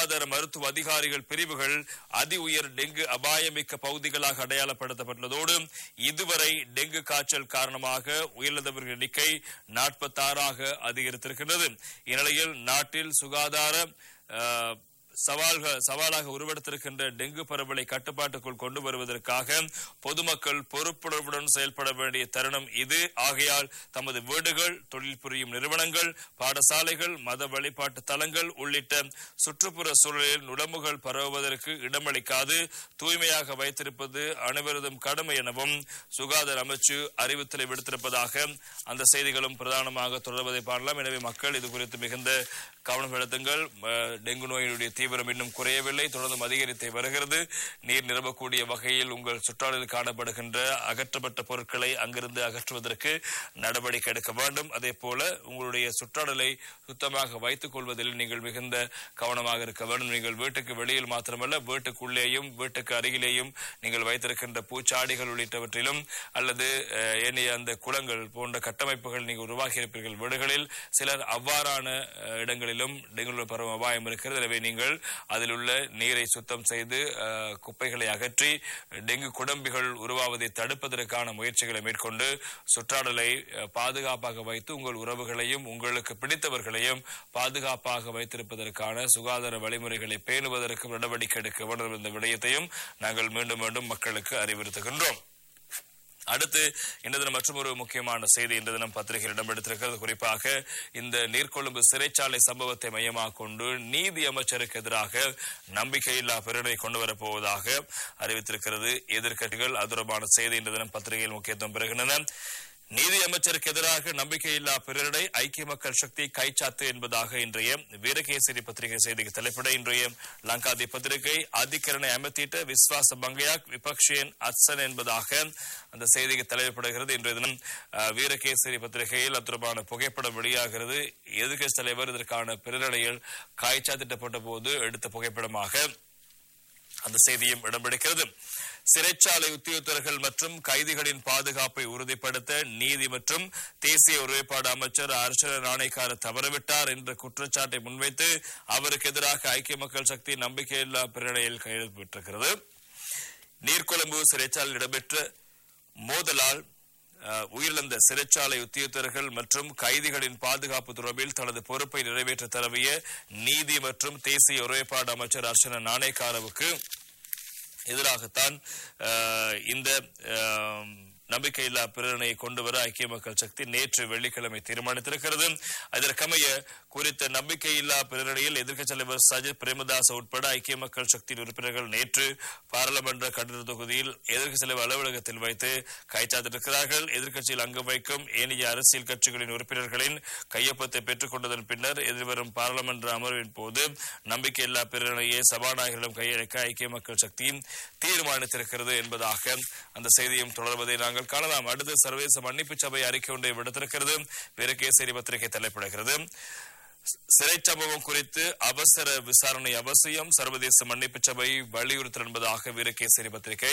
சுகாதார மருத்துவ அதிகாரிகள் பிரிவுகள் அதி உயர் டெங்கு அபாயமிக்க பகுதிகளாக அடையாளப்படுத்தப்பட்டுள்ளதோடு இதுவரை டெங்கு காய்ச்சல் காரணமாக உயிரிழந்தவர்கள் எண்ணிக்கை நாற்பத்தாறாக அதிகரித்திருக்கின்றது இந்நிலையில் நாட்டில் சுகாதார அஹ், சவால்கள் சவாலாக உருவெடுத்திருக்கின்ற டெங்கு பரவலை கட்டுப்பாட்டுக்குள் கொண்டு வருவதற்காக பொதுமக்கள் பொறுப்புணர்வுடன் செயல்பட வேண்டிய தருணம் இது ஆகையால் தமது வீடுகள் தொழில் புரியும் நிறுவனங்கள் பாடசாலைகள் மத வழிபாட்டு தலங்கள் உள்ளிட்ட சுற்றுப்புற சூழலில் நுடம்புகள் பரவுவதற்கு இடமளிக்காது தூய்மையாக வைத்திருப்பது அனைவரதும் கடமை எனவும் சுகாதார அமைச்சு அறிவித்தலை விடுத்திருப்பதாக அந்த செய்திகளும் பிரதானமாக தொடர்வதை பாடலாம் எனவே மக்கள் இது குறித்து மிகுந்த கவனம் செலுத்துங்கள் அஹ், டெங்கு நோயினுடைய தீவிரம் இன்னும் குறையவில்லை தொடர்ந்தும் அதிகரித்தே வருகிறது நீர் நிரம்பக்கூடிய வகையில் உங்கள் சுற்றாடலில் காணப்படுகின்ற அகற்றப்பட்ட பொருட்களை அங்கிருந்து அகற்றுவதற்கு நடவடிக்கை எடுக்க வேண்டும் அதே போல உங்களுடைய சுற்றாடலை சுத்தமாக வைத்துக் கொள்வதில் நீங்கள் மிகுந்த கவனமாக இருக்க வேண்டும் நீங்கள் வீட்டுக்கு வெளியில் மாத்திரமல்ல வீட்டுக்குள்ளேயும் வீட்டுக்கு அருகிலேயும் நீங்கள் வைத்திருக்கின்ற பூச்சாடிகள் உள்ளிட்டவற்றிலும் அல்லது அஹ், ஏனைய அந்த குளங்கள் போன்ற கட்டமைப்புகள் நீங்கள் உருவாகி இருப்பீர்கள் வீடுகளில் சிலர் அவ்வாறான அஹ், இடங்களிலும் டெங்கு பரவும் அபாயம் இருக்கிறது எனவே நீங்கள் அதில் உள்ள நீரை சுத்தம் செய்து அஹ், குப்பைகளை அகற்றி டெங்கு குடம்பிகள் உருவாவதை தடுப்பதற்கான முயற்சிகளை மேற்கொண்டு சுற்றாடலை அஹ், பாதுகாப்பாக வைத்து உங்கள் உறவுகளையும் உங்களுக்கு பிடித்தவர்களையும் பாதுகாப்பாக வைத்திருப்பதற்கான சுகாதார வழிமுறைகளை பேணுவதற்கு நடவடிக்கை எடுக்க வேண்டும் என்ற விடயத்தையும் நாங்கள் மீண்டும் மீண்டும் மக்களுக்கு அறிவுறுத்துகின்றோம் அடுத்து இன்று தினம் மற்றொரு முக்கியமான செய்தி இன்று தினம் பத்திரிகையில் இடம்பெடுத்திருக்கிறது குறிப்பாக இந்த நீர்கொழும்பு சிறைச்சாலை சம்பவத்தை மையமாக கொண்டு நீதி அமைச்சருக்கு எதிராக நம்பிக்கையில்லா பிரேரணை கொண்டு வரப்போவதாக அறிவித்திருக்கிறது எதிர்க்கட்சிகள் அது தொடர்பான செய்தி இன்று தினம் பத்திரிகையில் முக்கியத்துவம் பெறுகின்றன நீதி அமைச்சருக்கு எதிராக நம்பிக்கையில்லா பிரேரணை ஐக்கிய மக்கள் சக்தி கைச்சாத்து என்பதாக இன்றைய வீரகேசரி பத்திரிகை செய்திக்கு தலைப்பட இன்றைய லங்காதி பத்திரிகை அதிகரணை அமைத்திட்ட விஸ்வாச பங்கயாக் விபக்ஷியன் அத்சன் என்பதாக அந்த செய்திக்கு தலைப்படுகிறது இன்றைய தினம் அஹ், வீரகேசரி பத்திரிகையில் அது தொடர்பான புகைப்படம் வெளியாகிறது எதிர்க்கட்சி தலைவர் இதற்கான பிரேரணையில் காய்ச்சாத்திட்டப்பட்ட போது எடுத்த புகைப்படமாக அந்த செய்தியும் இடம்பிடிக்கிறது சிறைச்சாலை உத்தியோகத்தர்கள் மற்றும் கைதிகளின் பாதுகாப்பை உறுதிப்படுத்த நீதி மற்றும் தேசிய ஒருமைப்பாடு அமைச்சர் அர்ச்சன நாணயக்கார தவறவிட்டார் என்ற குற்றச்சாட்டை முன்வைத்து அவருக்கு எதிராக ஐக்கிய மக்கள் சக்தி நம்பிக்கையில்லா பிரேரணையில் கையெழுத்திட்டிருக்கிறது நீர்கொழும்பு சிறைச்சாலையில் இடம்பெற்ற மோதலால் அஹ், உயிரிழந்த சிறைச்சாலை உத்தியோகத்தர்கள் மற்றும் கைதிகளின் பாதுகாப்பு தொடர்பில் தனது பொறுப்பை நிறைவேற்ற தரவிய நீதி மற்றும் தேசிய ஒருமைப்பாடு அமைச்சர் அர்ச்சன நாணயக்காரவுக்கு எதிராகத்தான் அஹ், இந்த அஹ், நம்பிக்கையில்லா பிரேரணையை கொண்டு வர ஐக்கிய மக்கள் சக்தி நேற்று வெள்ளிக்கிழமை தீர்மானித்திருக்கிறது அதற்கமைய குறித்த நம்பிக்கையில்லா பிரேரணையில் எதிர்க்கட்சி தலைவர் சஜித் பிரேமதாஸ் உட்பட ஐக்கிய மக்கள் சக்தியின் உறுப்பினர்கள் நேற்று பாராளுமன்ற கட்டிட தொகுதியில் எதிர்க்கட்சி தலைவர் அலுவலகத்தில் வைத்து கைச்சாத்திருக்கிறார்கள் எதிர்க்கட்சியில் அங்கம் வைக்கும் ஏனைய அரசியல் கட்சிகளின் உறுப்பினர்களின் கையொப்பத்தை பெற்றுக் கொண்டதன் பின்னர் எதிர்வரும் பாராளுமன்ற அமர்வின் போது நம்பிக்கையில்லா பிரேரணையை சபாநாயகரிடம் கையளிக்க ஐக்கிய மக்கள் சக்தி தீர்மானித்திருக்கிறது என்பதாக அந்த செய்தியும் தொடர்வதை நாங்கள் காணலாம் அடுத்து சர்வதேச மன்னிப்பு சபை அறிக்கை ஒன்றை விடுத்திருக்கிறது வீரகேசரி பத்திரிகை தலைப்படுகிறது சிறை சம்பவம் குறித்து அவசர விசாரணை அவசியம் சர்வதேச மன்னிப்பு சபை வலியுறுத்தல் என்பதாக வீரகேசரி பத்திரிகை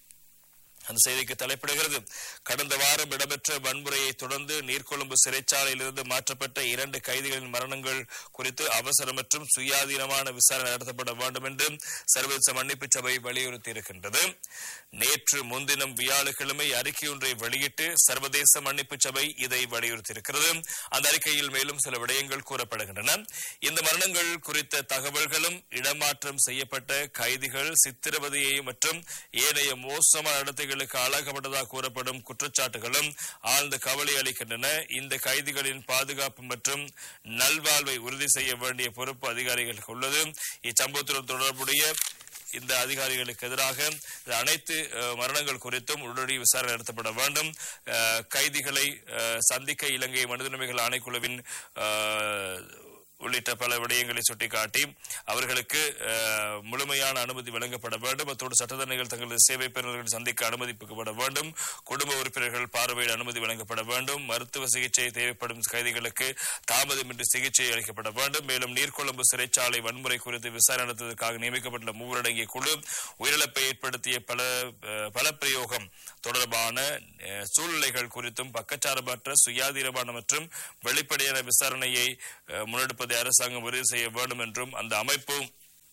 அந்த செய்திக்கு தலைப்பிடுகிறது கடந்த வாரம் இடம்பெற்ற வன்முறையை தொடர்ந்து நீர்கொழும்பு சிறைச்சாலையிலிருந்து மாற்றப்பட்ட இரண்டு கைதிகளின் மரணங்கள் குறித்து அவசர மற்றும் சுயாதீனமான விசாரணை நடத்தப்பட வேண்டும் என்று சர்வதேச மன்னிப்பு சபை வலியுறுத்தி இருக்கின்றது நேற்று முன்தினம் வியாழக்கிழமை அறிக்கையொன்றை வெளியிட்டு சர்வதேச மன்னிப்பு சபை இதை வலியுறுத்தியிருக்கிறது அந்த அறிக்கையில் மேலும் சில விடயங்கள் கூறப்படுகின்றன இந்த மரணங்கள் குறித்த தகவல்களும் இடமாற்றம் செய்யப்பட்ட கைதிகள் சித்திரவதையை மற்றும் ஏனைய மோசமான நடத்தைகளுக்கு ஆளாக்கப்பட்டதாக கூறப்படும் குற்றச்சாட்டுகளும் ஆழ்ந்த கவலை அளிக்கின்றன இந்த கைதிகளின் பாதுகாப்பு மற்றும் நல்வாழ்வை உறுதி செய்ய வேண்டிய பொறுப்பு அதிகாரிகளுக்கு உள்ளது இச்சம்பவத்துடன் தொடர்புடைய இந்த அதிகாரிகளுக்கு எதிராக இந்த அனைத்து அஹ், மரணங்கள் குறித்தும் உடனடி விசாரணை நடத்தப்பட வேண்டும் அஹ், கைதிகளை அஹ், சந்திக்க இலங்கை மனிதனுரிமைகள் ஆணைக்குழுவின் அஹ், உள்ளிட்ட பல விடயங்களை சுட்டிக்காட்டி அவர்களுக்கு அஹ், முழுமையான அனுமதி வழங்கப்பட வேண்டும் அத்தோடு சட்டத்தரணிகள் தங்களது சேவை பெறுநர்களை சந்திக்க அனுமதிக்கப்பட வேண்டும் குடும்ப உறுப்பினர்கள் பார்வையிட அனுமதி வழங்கப்பட வேண்டும் மருத்துவ சிகிச்சை தேவைப்படும் கைதிகளுக்கு தாமதமின்றி சிகிச்சை அளிக்கப்பட வேண்டும் மேலும் நீர்கொழும்பு சிறைச்சாலை வன்முறை குறித்து விசாரணை நடத்துவதற்காக நியமிக்கப்பட்டுள்ள மூவரடங்கிய குழு உயிரிழப்பை ஏற்படுத்திய பல அஹ், பலப்பிரயோகம் தொடர்பான அஹ், சூழ்நிலைகள் குறித்தும் பக்கச்சார்பற்ற சுயாதீனமான மற்றும் வெளிப்படையான விசாரணையை அஹ், முன்னெடுப்பதை அரசாங்கம் உறுதி செய்ய வேண்டும் என்றும் அந்த அமைப்பு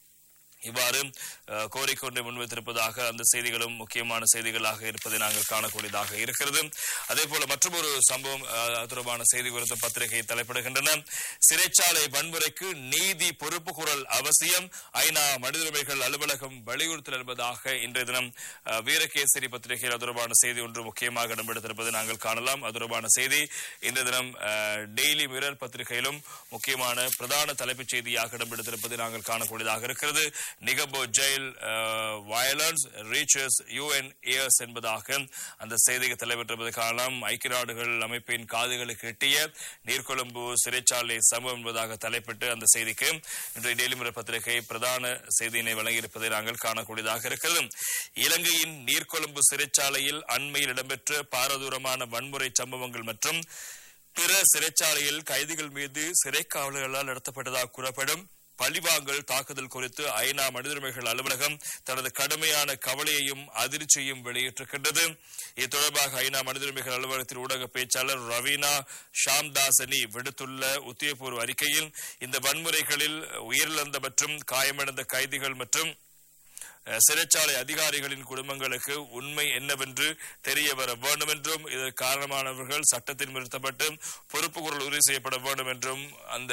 இவ்வாறு அஹ், கோரிக்கை ஒன்றை முன்வைத்திருப்பதாக அந்த செய்திகளும் முக்கியமான செய்திகளாக இருப்பதை நாங்கள் காணக்கூடியதாக இருக்கிறது அதே போல மற்றொரு சம்பவம் அஹ், அது தொடர்பான செய்தி குறித்த பத்திரிகை தலைப்பிடுகின்றன சிறைச்சாலை வன்முறைக்கு நீதி பொறுப்பு குரல் அவசியம் ஐநா மனித உரிமைகள் அலுவலகம் வலியுறுத்தல் என்பதாக இன்றைய தினம் அஹ், வீரகேசரி பத்திரிகையில் அது தொடர்பான செய்தி ஒன்று முக்கியமாக இடம்பெடுத்திருப்பதை நாங்கள் காணலாம் அது தொடர்பான செய்தி இன்றைய தினம் அஹ், டெய்லி மிரர் பத்திரிகையிலும் முக்கியமான பிரதான தலைப்புச் செய்தியாக இடம்பெடுத்திருப்பதை நாங்கள் காணக்கூடியதாக இருக்கிறது நிகபோ jail violence reaches UN years என்பதாக அந்த செய்திக்கு தலைவற்றிருப்பதை காணலாம் ஐக்கிய நாடுகள் அமைப்பின் காதுகளுக்கு எட்டிய நீர்கொழும்பு சிறைச்சாலை சம்பவம் என்பதாக தலைப்பிட்டு அந்த செய்திக்கு இன்றைய டெய்லி மிரர் பத்திரிகை பிரதான செய்தியினை வழங்கியிருப்பதை நாங்கள் காணக்கூடியதாக இருக்கிறது இலங்கையின் நீர்கொழும்பு சிறைச்சாலையில் அண்மையில் இடம்பெற்ற பாரதூரமான வன்முறை சம்பவங்கள் மற்றும் பிற சிறைச்சாலையில் கைதிகள் மீது சிறை காவலர்களால் நடத்தப்பட்டதாக கூறப்படும் பழிவாங்கல் தாக்குதல் குறித்து ஐநா மனித உரிமைகள் அலுவலகம் தனது கடுமையான கவலையையும் அதிர்ச்சியையும் வெளியிட்டிருக்கின்றது இது தொடர்பாக ஐநா மனித உரிமைகள் அலுவலகத்தின் ஊடக பேச்சாளர் ரவீனா ஷாம்தாசனி விடுத்துள்ள உத்தியபூர்வ அறிக்கையில் இந்த வன்முறைகளில் உயிரிழந்த மற்றும் காயமடைந்த கைதிகள் மற்றும் அஹ், சிறைச்சாலை அதிகாரிகளின் குடும்பங்களுக்கு உண்மை என்னவென்று தெரிய வர வேண்டும் என்றும் இதற்கு காரணமானவர்கள் சட்டத்தில் நிறுத்தப்பட்டு பொறுப்பு குரல் உறுதி செய்யப்பட வேண்டும் என்றும் அந்த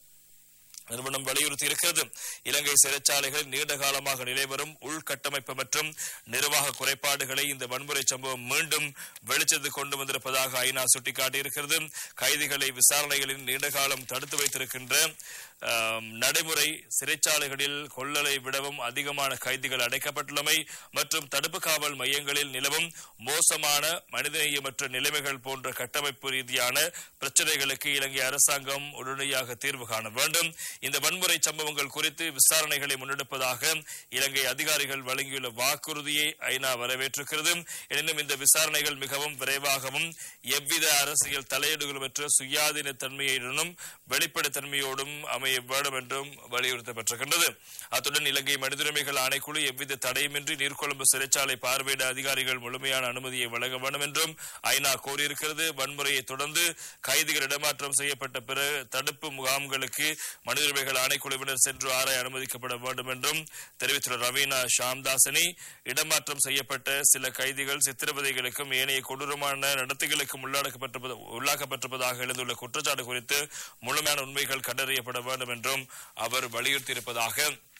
நிறுவனம் வலியுறுத்தி இருக்கிறது இலங்கை சிறைச்சாலைகளில் நீண்ட காலமாக நிலைவரும் உள்கட்டமைப்பு மற்றும் நிர்வாக குறைபாடுகளை இந்த வன்முறை சம்பவம் மீண்டும் வெளிச்சத்துக்கு கொண்டு வந்திருப்பதாக ஐநா சுட்டிக்காட்டியிருக்கிறது கைதிகளை விசாரணைகளில் நீண்ட காலம் தடுத்து வைத்திருக்கின்ற ஆம், நடைமுறை சிறைச்சாலைகளில் கொள்ளலை விடவும் அதிகமான கைதிகள் அடைக்கப்பட்டுள்ளமை மற்றும் தடுப்பு காவல் மையங்களில் நிலவும் மோசமான மனிதநேயமற்ற நிலைமைகள் போன்ற கட்டமைப்பு ரீதியான பிரச்சனைகளுக்கு இலங்கை அரசாங்கம் உடனடியாக தீர்வு காண வேண்டும் இந்த வன்முறை சம்பவங்கள் குறித்து விசாரணைகளை முன்னெடுப்பதாக இலங்கை அதிகாரிகள் வழங்கியுள்ள வாக்குறுதியை ஐநா வரவேற்றிருக்கிறது எனினும் இந்த விசாரணைகள் மிகவும் விரைவாகவும் எவ்வித அரசியல் தலையீடுகளமற்ற சுயாதீன தன்மையுடனும் வெளிப்படைத்தன்மையோடும் அமைய வேண்டும் என்றும் வலியுறுத்தப்பட்டிருக்கின்றது அத்துடன் இலங்கை மனித உரிமைகள் ஆணைக்குழு எவ்வித தடையுமின்றி நீர்கொழும்பு சிறைச்சாலை பார்வையிட அதிகாரிகள் முழுமையான அனுமதியை வழங்க வேண்டும் என்றும் ஐநா கோரியிருக்கிறது வன்முறையை தொடர்ந்து கைதிகள் இடமாற்றம் செய்யப்பட்ட பிற தடுப்பு முகாம்களுக்கு மனித உரிமைகள் ஆணைக்குழுவினர் சென்று ஆராய அனுமதிக்கப்பட வேண்டும் என்றும் தெரிவித்துள்ள ரவீனா ஷாம்தாசனி இடமாற்றம் செய்யப்பட்ட சில கைதிகள் சித்திரவதைகளுக்கும் ஏனைய கொடூரமான நடத்தைகளுக்கும் உள்ளாக்கப்பட்டிருப்பது உள்ளாக்கப்பட்டிருப்பதாக எழுந்துள்ள குற்றச்சாட்டு குறித்து முழுமையான உண்மைகள் கண்டறியப்பட வேண்டும் என்றும் அவர் வலியுறுத்தியிருப்பதாக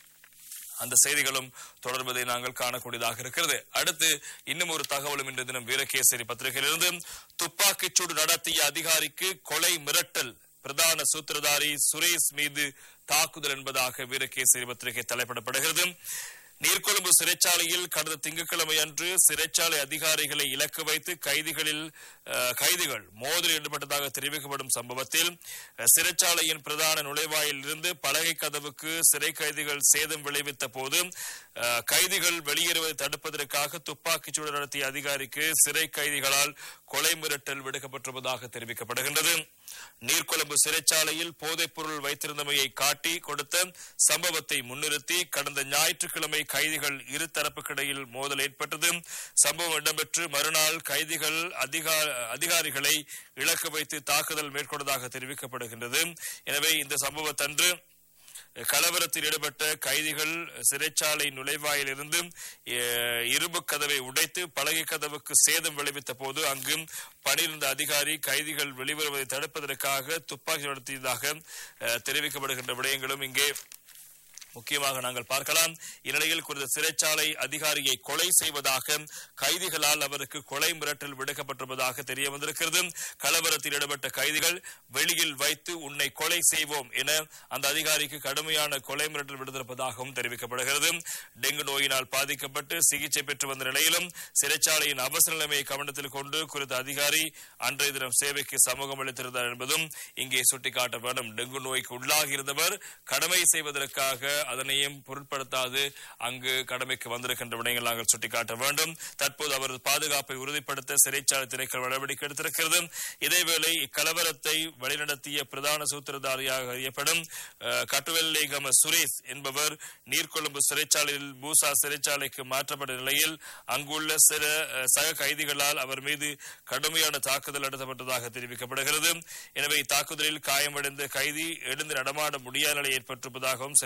அந்த செய்திகளும் தொடர்வதை நாங்கள் காணக்கூடியதாக இருக்கிறது அடுத்து இன்னும் ஒரு தகவலும் இன்று தினம் வீரகேசரி பத்திரிகையிலிருந்து துப்பாக்கிச்சூடு நடத்திய அதிகாரிக்கு கொலை மிரட்டல் பிரதான சூத்திரதாரி சுரேஷ் மீது தாக்குதல் என்பதாக வீரகேசரி பத்திரிகை தலைப்பிடப்படுகிறது நீர்கொழும்பு சிறைச்சாலையில் கடந்த திங்கட்கிழமை அன்று சிறைச்சாலை அதிகாரிகளை இலக்கு வைத்து கைதிகளில் அஹ், கைதிகள் மோதலில் ஈடுபட்டதாக தெரிவிக்கப்படும் சம்பவத்தில் அஹ், சிறைச்சாலையின் பிரதான நுழைவாயில் இருந்து பலகை கதவுக்கு சிறை கைதிகள் சேதம் விளைவித்த போது அஹ், கைதிகள் வெளியேறுவதை தடுப்பதற்காக துப்பாக்கிச்சூடு நடத்திய அதிகாரிக்கு சிறை கைதிகளால் கொலை மிரட்டல் விடுக்கப்பட்டிருப்பதாக தெரிவிக்கப்படுகின்றது நீர்கொழும்பு சிறைச்சாலையில் போதைப் பொருள் வைத்திருந்தமையை காட்டி கொடுத்த சம்பவத்தை முன்னிறுத்தி கடந்த ஞாயிற்றுக்கிழமை கைதிகள் இரு தரப்புக்கிடையில் மோதல் ஏற்பட்டது சம்பவம் இடம்பெற்று மறுநாள் கைதிகள் அதிகா- அதிகாரிகளை இலக்கு வைத்து தாக்குதல் மேற்கொண்டதாக தெரிவிக்கப்படுகின்றது எனவே இந்த சம்பவத்தன்று கலவரத்தில் ஈடுபட்ட கைதிகள் சிறைச்சாலை நுழைவாயிலிருந்து அஹ், இரும்பு கதவை உடைத்து பலகை கதவுக்கு சேதம் விளைவித்த போது அங்கு பணியிருந்த அதிகாரி கைதிகள் வெளிவருவதை தடுப்பதற்காக துப்பாக்கி நடத்தியதாக அஹ், தெரிவிக்கப்படுகின்ற விடயங்களும் இங்கே முக்கியமாக நாங்கள் பார்க்கலாம் இந்நிலையில் குறித்த சிறைச்சாலை அதிகாரியை கொலை செய்வதாக கைதிகளால் அவருக்கு கொலை மிரட்டல் விடுக்கப்பட்டிருப்பதாக தெரிய வந்திருக்கிறது கலவரத்தில் ஈடுபட்ட கைதிகள் வெளியில் வைத்து உன்னை கொலை செய்வோம் என அந்த அதிகாரிக்கு கடுமையான கொலை மிரட்டல் விடுத்திருப்பதாகவும் தெரிவிக்கப்படுகிறது டெங்கு நோயினால் பாதிக்கப்பட்டு சிகிச்சை பெற்று வந்த நிலையிலும் சிறைச்சாலையின் அவசர நிலைமையை கவனத்தில் கொண்டு குறித்த அதிகாரி அன்றைய தினம் சேவைக்கு சமூகம் அளித்திருந்தார் என்பதும் இங்கே சுட்டிக்காட்ட வேண்டும் டெங்கு நோய்க்கு உள்ளாகி இருந்தவர் கடமை செய்வதற்காக அதனையும் பொருட்படுத்தாது அங்கு கடமைக்கு வந்திருக்கின்ற விடயங்கள் நாங்கள் சுட்டிக்காட்ட வேண்டும் தற்போது அவரது பாதுகாப்பை உறுதிப்படுத்த சிறைச்சாலை திணைக்கள் நடவடிக்கை எடுத்திருக்கிறது இதேவேளை இக்கலவரத்தை வழிநடத்திய பிரதான சூத்திரதாரியாக அறியப்படும் அஹ், கட்டுவெல்லைகம சுரேஷ் என்பவர் நீர்கொழும்பு சிறைச்சாலையில் பூசா சிறைச்சாலைக்கு மாற்றப்பட்ட நிலையில் அங்குள்ள சில அஹ், சக கைதிகளால் அவர் மீது கடுமையான தாக்குதல் நடத்தப்பட்டதாக தெரிவிக்கப்படுகிறது எனவே இத்தாக்குதலில் காயமடைந்த கைதி எழுந்து நடமாட முடியாத நிலை ஏற்பட்டிருப்பதாகவும் சிறைச்சாலை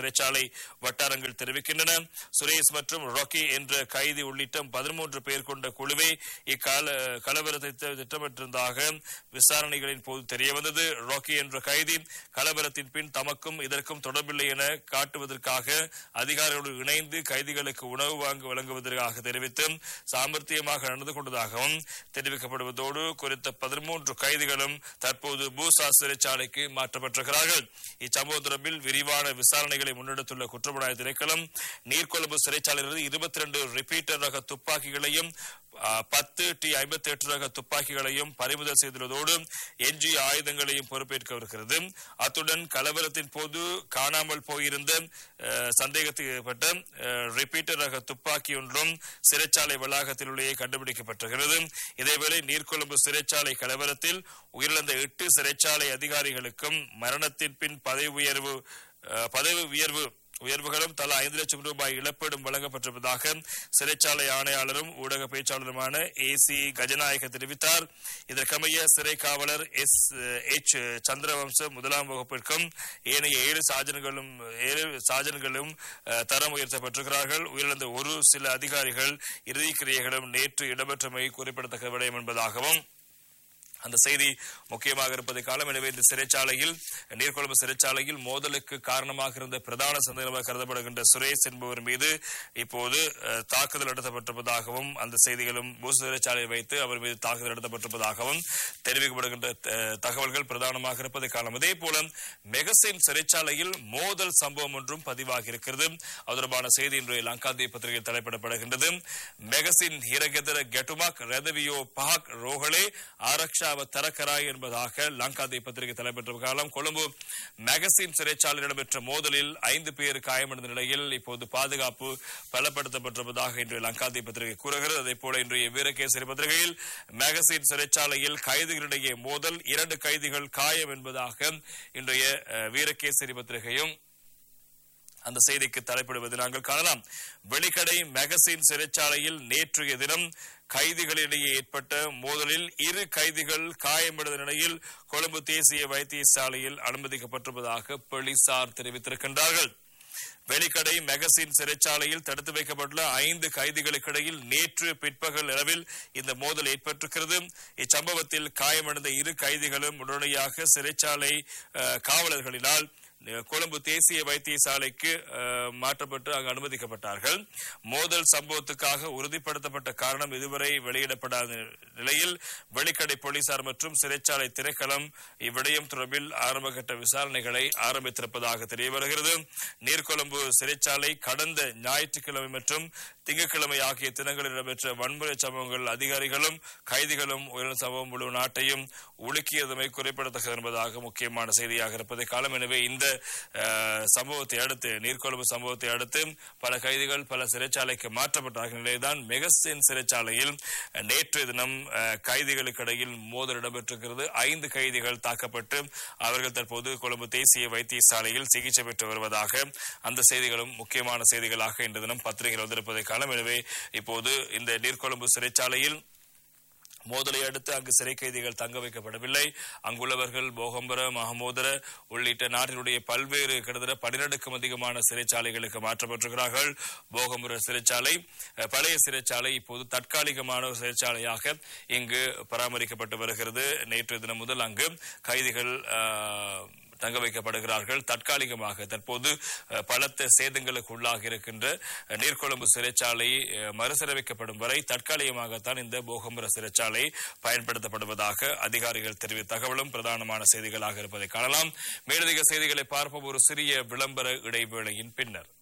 வட்டாரங்கள் தெரிவிக்கின்றன சுரேஷ் மற்றும் ராக்கி என்ற கைதி உள்ளிட்ட பதிமூன்று பேர் கொண்ட குழுவே இக்கல கலவரத்தை தி- திட்டமிட்டிருந்ததாக விசாரணைகளின் போது தெரியவந்தது ராக்கி என்ற கைதி கலவரத்தின் பின் தமக்கும் இதற்கும் தொடர்பில்லை என காட்டுவதற்காக அதிகாரிகளோடு இணைந்து கைதிகளுக்கு உணவு வாங்க வழங்குவதற்காக தெரிவித்து சாமர்த்தியமாக நடந்து கொண்டதாகவும் தெரிவிக்கப்படுவதோடு குறித்த பதிமூன்று கைதிகளும் தற்போது பூசா சிறைச்சாலைக்கு மாற்றப்பட்டிருக்கிறார்கள் இச்சம்பவம் தொடர்பில் விரிவான விசாரணைகளை முன்னெடுத்துள்ள குற்றப்புலனாய்வு திணைக்களம் நீர்கொழும்பு சிறைச்சாலையிலிருந்து இருபத்தி ரெண்டு ரிப்பீட்டர் ரக துப்பாக்கிகளையும் ஆ, பத்து டி ஐம்பத்தி எட்டு ரக துப்பாக்கிகளையும் பறிமுதல் செய்துள்ளதோடு எஞ்சிய ஆயுதங்களையும் பொறுப்பேற்கவிருக்கிறது அத்துடன் கலவரத்தின் போது காணாமல் போயிருந்த அஹ், சந்தேகத்துக்கு ரிப்பீட்டர் ரக துப்பாக்கி ஒன்றும் சிறைச்சாலை வளாகத்தில் உள்ளே கண்டுபிடிக்கப்பட்டிருக்கிறது இதேவேளை நீர்கொழும்பு சிறைச்சாலை கலவரத்தில் உயிரிழந்த எட்டு சிறைச்சாலை அதிகாரிகளுக்கும் மரணத்தின் பின் பதவி உயர்வு அஹ், பதவி உயர்வு உயர்வுகளும் தலா ஐந்து லட்சம் ரூபாய் இழப்பீடும் வழங்கப்பட்டிருப்பதாக சிறைச்சாலை ஆணையாளரும் ஊடக பேச்சாளருமான ஏ சி கஜநாயக தெரிவித்தார் இதற்கமைய சிறை காவலர் எஸ் எச் சந்திரவம்ச முதலாம் வகுப்பிற்கும் ஏனைய ஏழு சாஜன்களும் ஏழு சாஜன்களும் அஹ், தரம் உயர்த்தப்பட்டிருக்கிறார்கள் உயிரிழந்த ஒரு சில அதிகாரிகள் இறுதிக் கிரியைகளும் நேற்று இடம்பெற்றமை குறிப்பிடத்தக்க விடயம் என்பதாகவும் அந்த செய்தி முக்கியமாக இருப்பதை காலம் எனவே இந்த சிறைச்சாலையில் நீர்கொழும்பு சிறைச்சாலையில் மோதலுக்கு காரணமாக இருந்த பிரதான சந்தேகமாக கருதப்படுகின்ற சுரேஷ் என்பவர் மீது இப்போது அஹ், தாக்குதல் நடத்தப்பட்டிருப்பதாகவும் அந்த செய்திகளும் பூசு சிறைச்சாலையில் வைத்து அவர் மீது தாக்குதல் நடத்தப்பட்டிருப்பதாகவும் தெரிவிக்கப்படுகின்ற அஹ், தகவல்கள் பிரதானமாக இருப்பதை காலம் இதே போல மெகசின் சிறைச்சாலையில் மோதல் சம்பவம் ஒன்றும் பதிவாகி இருக்கிறது அது தொடர்பான செய்தி இன்றைய லங்காதி பத்திரிகை தலைப்பிடப்படுகின்றது மெகசின் ஹிரகெதர கெட்டுமாக் ரெதவியோ பாக் ரோகலே ஆரக்ஷாவ தரக்கராய் என்பதாக லங்காதி பத்திரிகை தலைப்பெற்ற காலம் கொழும்பு மெகசின் சிறைச்சாலையில் நடைபெற்ற மோதலில் ஐந்து பேர் காயமடைந்த நிலையில் இப்போது பாதுகாப்பு பலப்படுத்தப்பட்டிருப்பதாக இன்று லங்காதி பத்திரிகை கூறுகிறது அதே போல இன்றைய வீரகேசரி பத்திரிகையில் மெகசின் சிறைச்சாலையில் கைதிகளிடையே மோதல் இரண்டு கைதிகள் காயம் என்பதாக இன்றைய அஹ், வீரகேசரி பத்திரிகையும் அந்த செய்திக்கு தலைப்பிடுவது நாங்கள் காணலாம் வெளிக்கடை மெகசின் சிறைச்சாலையில் நேற்றைய தினம் கைதிகளிடையே ஏற்பட்ட மோதலில் இரு கைதிகள் காயமடைந்த நிலையில் கொழும்பு தேசிய வைத்தியசாலையில் அனுமதிக்கப்பட்டிருப்பதாக போலீசார் தெரிவித்திருக்கின்றார்கள் வெளிக்கடை மெகசின் சிறைச்சாலையில் தடுத்து வைக்கப்பட்டுள்ள ஐந்து கைதிகளுக்கிடையில் நேற்று பிற்பகல் அளவில் இந்த மோதல் ஏற்பட்டிருக்கிறது இச்சம்பவத்தில் காயமடைந்த இரு கைதிகளும் உடனடியாக சிறைச்சாலை அஹ், காவலர்களினால் அஹ், கொழும்பு தேசிய வைத்தியசாலைக்கு அஹ், மாற்றப்பட்டு அங்கு அனுமதிக்கப்பட்டார்கள் மோதல் சம்பவத்துக்காக உறுதிப்படுத்தப்பட்ட காரணம் இதுவரை வெளியிடப்படாத நிலையில் வெளிக்கடை போலீசார் மற்றும் சிறைச்சாலை திணைக்களம் இவ்விடயம் தொடர்பில் ஆரம்பகட்ட விசாரணைகளை ஆரம்பித்திருப்பதாக தெரிய வருகிறது நீர்கொழும்பு சிறைச்சாலை கடந்த ஞாயிற்றுக்கிழமை மற்றும் திங்கட்கிழமை ஆகிய தினங்களில் நடைபெற்ற வன்முறை சம்பவங்கள் அதிகாரிகளும் கைதிகளும் உயிரிழந்த சம்பவம் முழு நாட்டையும் உலுக்கியதுமை குறிப்பிடத்தக்கது என்பதாக முக்கியமான செய்தியாக இருப்பதை காலம் எனவே இந்த அஹ், சம்பவத்தை அடுத்து நீர்கொழும்பு சம்பவத்தை அடுத்து பல கைதிகள் பல சிறைச்சாலைக்கு மாற்றப்பட்டார்கள் நிலையில்தான் மெகசின் சிறைச்சாலையில் அஹ், நேற்றைய தினம் அஹ், கைதிகளுக்கு இடையில் மோதல் இடம்பெற்றிருக்கிறது ஐந்து கைதிகள் தாக்கப்பட்டு அவர்கள் தற்போது கொழும்பு தேசிய வைத்தியசாலையில் சிகிச்சை பெற்று வருவதாக அந்த செய்திகளும் முக்கியமான செய்திகளாக இன்று தினம் பத்திரிகைகள் வந்திருப்பதை காலம் எனவே இப்போது இந்த நீர்கொழும்பு சிறைச்சாலையில் மோதலை அடுத்து அங்கு சிறை கைதிகள் தங்க வைக்கப்படவில்லை அங்குள்ளவர்கள் போகம்பர மகமோதர உள்ளிட்ட நாட்டினுடைய பல்வேறு கிட்டத்தட்ட பனிரெண்டுக்கும் அதிகமான சிறைச்சாலைகளுக்கு மாற்றப்பட்டிருக்கிறார்கள் போகம்பர சிறைச்சாலை அஹ், பழைய சிறைச்சாலை இப்போது தற்காலிகமான ஒரு சிறைச்சாலையாக இங்கு பராமரிக்கப்பட்டு வருகிறது நேற்று தினம் முதல் அங்கு கைதிகள் அஹ், தங்க வைக்கப்படுகிறார்கள் தற்காலிகமாக தற்போது அஹ், பலத்த சேதங்களுக்கு உள்ளாகி இருக்கின்ற அஹ், நீர்கொழும்பு சிறைச்சாலை அஹ், மறுசீரமைக்கப்படும் வரை தற்காலிகமாகத்தான் இந்த போகம்பர சிறைச்சாலை பயன்படுத்தப்படுவதாக அதிகாரிகள் தெரிவித்த தகவலும் பிரதானமான செய்திகளாக இருப்பதை காணலாம் மேலதிக செய்திகளை பார்ப்போம் ஒரு சிறிய விளம்பர இடைவேளையின் பின்னர்